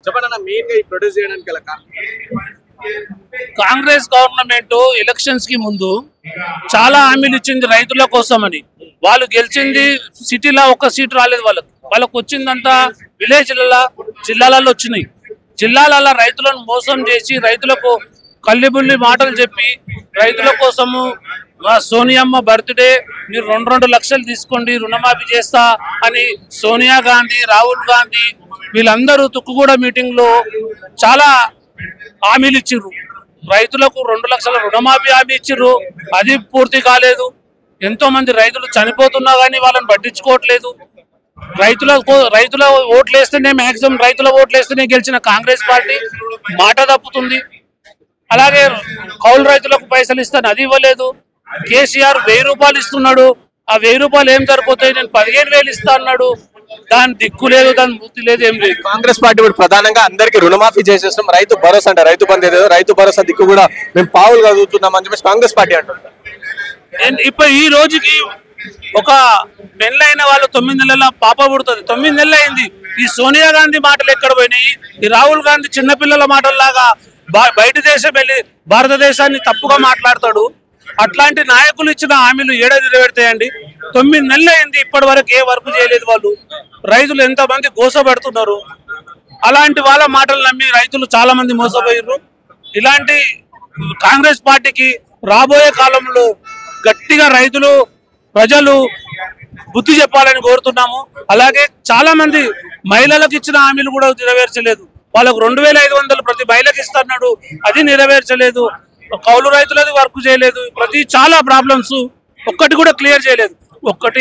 చెప్పండి అన్న మెయిన్ గా ఈ ప్రొడ్యూస్ చేయడానికి గల కారణం కాంగ్రెస్ గవర్నమెంట్ ఎలక్షన్స్ కి ముందు చాలా హామీలు ఇచ్చింది రైతుల కోసమని వాళ్ళు గెలిచింది సిటీలో ఒక సీట్ రాలేదు వాళ్ళకి వాళ్ళకి వచ్చిందంతా విలేజ్లలో జిల్లాలలో వచ్చినాయి జిల్లాలలో రైతులను మోసం చేసి రైతులకు కల్లిబుల్లి మాటలు చెప్పి రైతుల కోసము మా సోనియమ్మ బర్త్డే మీరు రెండు రెండు లక్షలు తీసుకోండి రుణమాఫీ చేస్తా అని సోనియా గాంధీ రాహుల్ గాంధీ వీళ్ళందరూ తుక్కుగూడ మీటింగ్ లో చాలా హామీలు ఇచ్చిర్రు రైతులకు రెండు లక్షల రుణమాఫీ హామీ ఇచ్చిర్రు అది పూర్తి కాలేదు ఎంతో మంది రైతులు చనిపోతున్నా కానీ వాళ్ళని పట్టించుకోవట్లేదు రైతుల కో- రైతుల ఓట్లు వేస్తేనే మాక్సిమం రైతుల ఓట్లు వేస్తేనే గెలిచిన కాంగ్రెస్ పార్టీ మాట తప్పుతుంది అలాగే కౌలు రైతులకు పైసలు ఇస్తాను అది ఇవ్వలేదు కేసీఆర్ వెయ్యి రూపాయలు ఇస్తున్నాడు ఆ వెయ్యి రూపాయలు ఏం సరిపోతాయి నేను పదిహేను వేలు ఇస్తా అన్నాడు దాని దిక్కు లేదు దాని బుద్ధి లేదు ఏం లేదు కాంగ్రెస్ పార్టీ ఇప్పుడు ప్రధానంగా అందరికి రుణమాఫీ చేసేస్తాం రైతు భరోసా అంటే రైతు బంధు ఏదో రైతు భరోసా దిక్కు కూడా మేము పావులు చదువుతున్నాం అని చెప్పేసి కాంగ్రెస్ పార్టీ అంటుంది నేను ఇప్పుడు ఈ రోజుకి ఒక పెళ్ళైన వాళ్ళు తొమ్మిది నెలల పాప పుడుతుంది తొమ్మిది నెలలు అయింది ఈ సోనియా గాంధీ మాటలు ఎక్కడ పోయినాయి ఈ రాహుల్ గాంధీ చిన్నపిల్లల మాటల్లాగా బా- బయట దేశం వెళ్ళి భారతదేశాన్ని తప్పుగా మాట్లాడతాడు అట్లాంటి నాయకులు ఇచ్చిన హామీలు ఏడ నెరవేరుతాయండి తొమ్మిది నెలలు అయింది ఇప్పటి వరకు ఏ వర్క్ చేయలేదు వాళ్ళు రైతులు ఎంతమంది గోసపడుతున్నారు అలాంటి వాళ్ళ మాటలు నమ్మి రైతులు చాలా మంది మోసపోయారు ఇలాంటి కాంగ్రెస్ పార్టీకి రాబోయే కాలంలో గట్టిగా రైతులు ప్రజలు బుద్ధి చెప్పాలని కోరుతున్నాము అలాగే చాలా మంది మహిళలకు ఇచ్చిన హామీలు కూడా నెరవేర్చలేదు వాళ్ళకు రెండు వేల ఐదు వందలు ప్రతి మహిళకి ఇస్తున్నాడు అది నెరవేర్చలేదు కౌలు రైతులది వర్క్ చేయలేదు ప్రతి చాలా ప్రాబ్లమ్స్ ఒక్కటి కూడా క్లియర్ చేయలేదు ఒక్కటి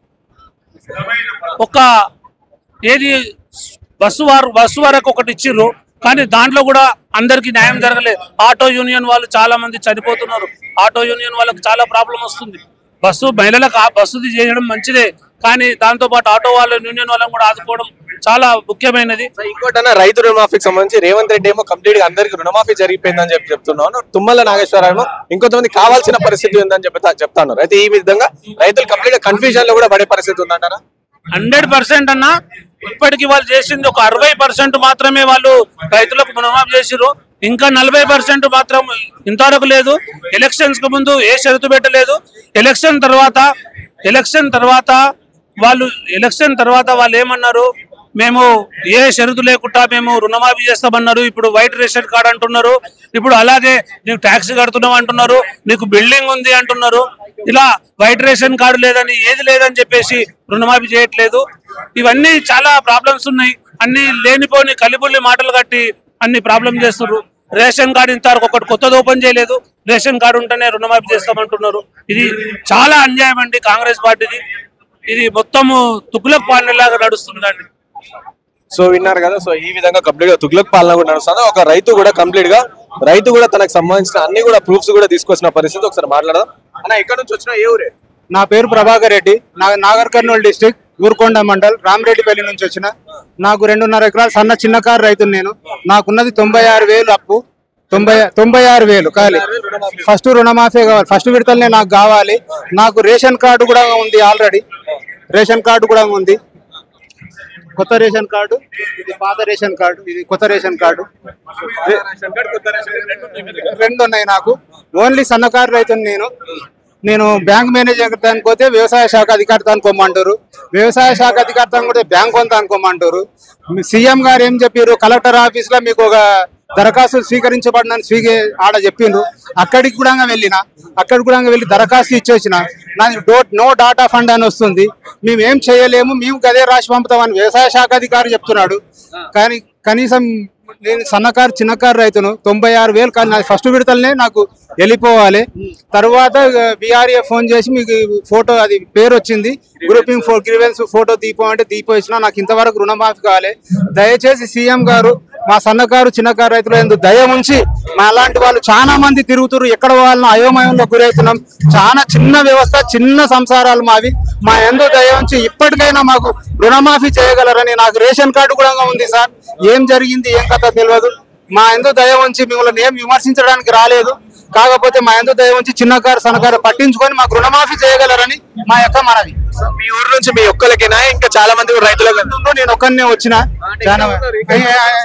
ఒక ఏది బస్సు వారు బస్సు వరకు ఒకటి ఇచ్చిర్రు కానీ దాంట్లో కూడా అందరికి న్యాయం జరగలేదు ఆటో యూనియన్ వాళ్ళు చాలా మంది చనిపోతున్నారు ఆటో యూనియన్ వాళ్ళకి చాలా ప్రాబ్లం వస్తుంది బస్సు మహిళలకు ఆ బస్సుది చేయడం మంచిదే కానీ దాంతో పాటు ఆటో వాళ్ళ యూనియన్ వాళ్ళని కూడా ఆదుకోవడం చాలా ముఖ్యమైనది సో ఇంకోటన్నా రైతు రుణమాఫీకి సంబంధించి రేవంత్ రెడ్డి ఏమో కంప్లీట్ గా అందరికి రుణమాఫీ జరిగిపోయిందని చెప్పి చెప్తున్నాను తుమ్మల నాగేశ్వరరావు ఇంకొంతమంది కావాల్సిన పరిస్థితి ఉందని చెప్పి చెప్తాను అయితే ఈ విధంగా రైతులు కంప్లీట్ గా కన్ఫ్యూజన్ లో కూడా పడే పరిస్థితి ఉందంటారా హండ్రెడ్ పర్సెంట్ అన్న ఇప్పటికి వాళ్ళు చేసింది ఒక అరవై పర్సెంట్ మాత్రమే వాళ్ళు రైతులకు రుణమాఫీ చేసిర్రు ఇంకా నలభై పర్సెంట్ మాత్రం ఇంతవరకు లేదు ఎలక్షన్స్ కు ముందు ఏ షరతు పెట్టలేదు ఎలక్షన్ తర్వాత ఎలక్షన్ తర్వాత వాళ్ళు ఎలక్షన్ తర్వాత వాళ్ళు ఏమన్నారు మేము ఏ షరతు లేకుండా మేము రుణమాఫీ చేస్తామన్నారు ఇప్పుడు వైట్ రేషన్ కార్డ్ అంటున్నారు ఇప్పుడు అలాగే నీకు ట్యాక్స్ కడుతున్నాం అంటున్నారు నీకు బిల్డింగ్ ఉంది అంటున్నారు ఇలా వైట్ రేషన్ కార్డు లేదని ఏది లేదని చెప్పేసి రుణమాఫీ చేయట్లేదు ఇవన్నీ చాలా ప్రాబ్లమ్స్ ఉన్నాయి అన్ని లేనిపోని కలిబుల్లి మాటలు కట్టి అన్ని ప్రాబ్లం చేస్తున్నారు రేషన్ కార్డు ఇంతవరకు ఒకటి కొత్తది ఓపెన్ చేయలేదు రేషన్ కార్డు ఉంటేనే రుణమాఫీ చేస్తామంటున్నారు ఇది చాలా అన్యాయం అండి కాంగ్రెస్ పార్టీది ఇది మొత్తము తుగ్లక్ పాలనలాగా నడుస్తుందండి సో విన్నారు కదా సో ఈ విధంగా కంప్లీట్ గా తుగ్లక్ పాలన కూడా నడుస్తుంది ఒక రైతు కూడా కంప్లీట్ గా రైతు కూడా తనకు సంబంధించిన అన్ని కూడా ప్రూఫ్స్ కూడా తీసుకొచ్చిన పరిస్థితి ఒకసారి మాట్లాడదాం అన్న ఎక్కడ నుంచి వచ్చినా ఏ ఊరే నా పేరు ప్రభాకర్ రెడ్డి నా నాగర్ కర్నూలు డిస్టిక్ ఊరుకొండ మండల్ రామరెడ్డిపల్లి నుంచి వచ్చిన నాకు రెండున్నర ఎకరాలు సన్న చిన్న కారు రైతును నేను నాకున్నది తొంభై ఆరు వేలు అప్పు తొంభై తొంభై ఆరు వేలు కాలి ఫస్ట్ రుణమాఫీ కావాలి ఫస్ట్ విడతలనే నాకు కావాలి నాకు రేషన్ కార్డు కూడా ఉంది ఆల్రెడీ రేషన్ కార్డు కూడా ఉంది కొత్త రేషన్ కార్డు ఇది పాత రేషన్ కార్డు ఇది కొత్త రేషన్ కార్డు రెండు ఉన్నాయి నాకు ఓన్లీ సన్నకారు రైతుని నేను నేను బ్యాంక్ మేనేజర్ దానికి పోతే వ్యవసాయ శాఖ అధికారితో అనుకోమంటారు వ్యవసాయ శాఖ అధికారితో కూడా బ్యాంక్ కొంత అనుకోమంటారు మీ సీఎం గారు ఏం చెప్పారు కలెక్టర్ ఆఫీస్ లో మీకు ఒక దరఖాస్తు స్వీకరించబడినని స్వీక ఆడ చెప్పిండ్రు అక్కడికి కూడా వెళ్ళిన అక్కడికి కూడా వెళ్ళి దరఖాస్తు ఇచ్చేసిన నాది డో నో డాటా ఫండ్ అని వస్తుంది మేము ఏం చేయలేము మేము గదే రాసి పంపుతామని వ్యవసాయ శాఖ అధికారి చెప్తున్నాడు కానీ కనీసం నేను సన్నకారు చిన్నకారు రైతును తొంభై ఆరు వేలు కానీ నాది ఫస్ట్ విడతలనే నాకు వెళ్ళిపోవాలి తర్వాత బీఆర్ఏ ఫోన్ చేసి మీకు ఫోటో అది పేరు వచ్చింది గ్రూపింగ్ ఫో గ్రీవెన్స్ ఫోటో దీపం అంటే దీపం ఇచ్చినా నాకు ఇంతవరకు రుణమాఫీ కావాలి దయచేసి సీఎం గారు మా సన్నకారు చిన్నకారు రైతులు ఎందుకు దయ ఉంచి మా అలాంటి వాళ్ళు చాలా మంది తిరుగుతున్నారు ఎక్కడ వాళ్ళని అయోమయంలో గురవుతున్నాం చాలా చిన్న వ్యవస్థ చిన్న సంసారాలు మావి మా ఎందు దయ ఉంచి ఇప్పటికైనా మాకు రుణమాఫీ చేయగలరని నాకు రేషన్ కార్డు కూడా ఉంది సార్ ఏం జరిగింది ఏం కథ తెలియదు మా ఎందు దయ ఉంచి మిమ్మల్ని ఏం విమర్శించడానికి రాలేదు కాకపోతే మా ఎందు దయ ఉంచి చిన్నకారు సన్నకారు పట్టించుకొని మాకు రుణమాఫీ చేయగలరని మా యొక్క మనవి మీ ఊరు నుంచి మీ ఒక్కరికేనా ఇంకా చాలా మంది రైతులకు నేను ఒక్కనే వచ్చిన చాలా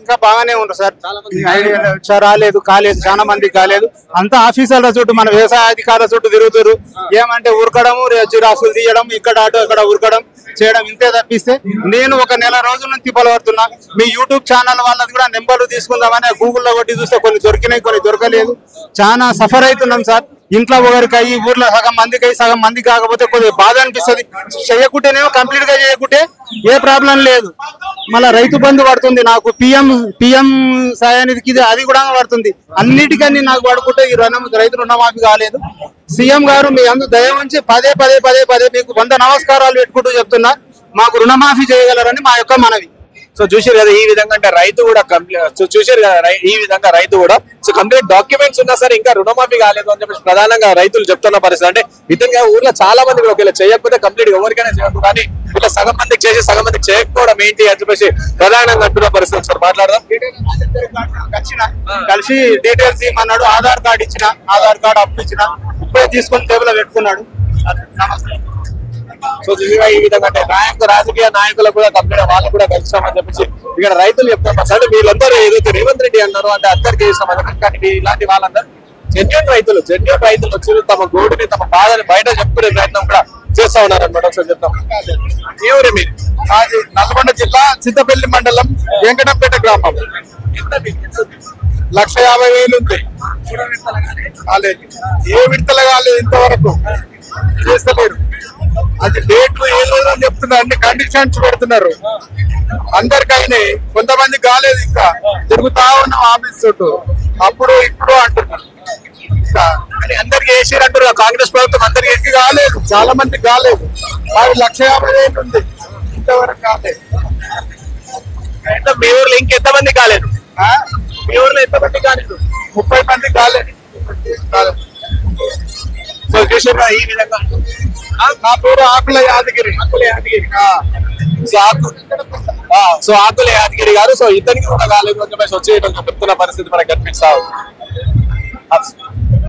ఇంకా బాగానే ఉన్నారు సార్ ఐడియా లేదు. సార్ రాలేదు కాలేదు చాలా మంది కాలేదు అంతా ఆఫీసర్ల చుట్టూ మన వ్యవసాయ అధికారుల చుట్టూ తిరుగుతారు ఏమంటే ఉరకడము రాసులు తీయడం ఇక్కడ అటు ఇక్కడ ఉరకడం చేయడం ఇంతే తప్పిస్తే నేను ఒక నెల రోజుల నుంచి తిప్పలబడుతున్నా మీ యూట్యూబ్ ఛానల్ వాళ్ళది కూడా నెంబర్లు తీసుకుందామని గూగుల్లో కొట్టి చూస్తే కొన్ని దొరికినాయి కొన్ని దొరకలేదు చాలా సఫర్ అవుతున్నాం సార్ ఇంట్లో ఒకరికి అయ్యి ఊర్లో సగం మందికి అయ్యి సగం మందికి కాకపోతే కొద్దిగా బాధ అనిపిస్తుంది చేయకుంటేనేమో కంప్లీట్ గా చేయకుంటే ఏ ప్రాబ్లం లేదు మళ్ళీ రైతు బంధు పడుతుంది నాకు పిఎం పిఎం సాయానికి ఇది అది కూడా పడుతుంది అన్నిటికన్నీ నాకు పడుకుంటే ఈ రుణం రైతు రుణమాఫీ కాలేదు సీఎం గారు మీ అందు దయ ఉంచి పదే పదే పదే పదే మీకు వంద నమస్కారాలు పెట్టుకుంటూ చెప్తున్నా మాకు రుణమాఫీ చేయగలరని మా యొక్క మనవి సో చూసారు కదా ఈ విధంగా అంటే రైతు కూడా కంప్లీట్ సో చూసారు కదా రై- ఈ విధంగా రైతు కూడా సో కంప్లీట్ డాక్యుమెంట్స్ ఉన్నా సరే ఇంకా రుణమాఫీ కాలేదు అని చెప్పేసి ప్రధానంగా రైతులు చెప్తున్న పరిస్థితి అంటే ఇతను ఊర్లో చాలా మంది కూడా ఒకవేళ చేయకపోతే కంప్లీట్ ఎవరికైనా చేయదు కానీ ఇట్లా సగం మందికి చేసి సగం మందికి చేయకపోవడం ఏంటి అని చెప్పేసి ప్రధానంగా అంటున్న పరిస్థితి సార్ మాట్లాడదాం వచ్చిన కలిసి డీటెయిల్స్ ఇమ్మన్నాడు ఆధార్ కార్డు ఇచ్చిన ఆధార్ కార్డు అప్పు ఇచ్చిన ఇప్పుడే తీసుకొని టేబుల్ పెట్టుకున్నాడు సో చూసిగా ఈ విధంగా అంటే నాయకు రాజకీయ నాయకులు కూడా కంప్లీట్ వాళ్ళు కూడా కలిసామని చెప్పేసి ఇక్కడ రైతులు చెప్తారు అంటే వీళ్ళందరూ ఏదైతే రేవంత్ రెడ్డి అన్నారో అంటే అందరికి చేసామని కానీ వీ- ఇలాంటి వాళ్ళందరూ జెన్యున్ రైతులు జెన్యున్ రైతులు వచ్చి తమ గోడుని తమ బాధని బయట చెప్పుకునే ప్రయత్నం కూడా చేస్తా ఉన్నారు అనమాట ఒకసారి చెప్తాం ఏ ఊరే మీరు మాది నల్గొండ జిల్లా చింతపల్లి మండలం వెంకటంపేట గ్రామం లక్ష యాభై వేలు ఉంది కాలేదు ఏ విడతలు కాలేదు ఇంతవరకు చేస్తలేరు అది డేట్ ఏ రోజు అని చెప్తున్నారు అన్ని కండిషన్స్ పెడుతున్నారు అందరికైనా కొంతమంది కాలేదు ఇంకా తిరుగుతా ఉన్నాం ఆఫీస్ చుట్టూ అప్పుడు ఇప్పుడు అంటున్నారు ఇంకా కానీ అందరికి వేసారు అంటారు కాంగ్రెస్ ప్రభుత్వం అందరికి అందరికి కాలేదు చాలా మంది కాలేదు మాది లక్ష యాభై వేలు ఉంది ఇంతవరకు కాలేదు అంటే మీ ఊర్లో ఇంకెంతమంది కాలేదు ఆ? మీ ఊర్లో ఎంతమంది కాలేదు ముప్పై మంది కాలేదు కాలేదు. సో చూసారా ఈ విధంగా ఆ, నా పేరు ఆకుల యాదగిరి ఆకుల యాదగిరి ఆ. సో ఆకు ఆ, సో ఆకుల యాదగిరి గారు సో ఇతనికి కూడా కాలేదు అని చెప్పేసి వచ్చి చెప్తున్న పరిస్థితి మనకు కనిపిస్తా ఉంది.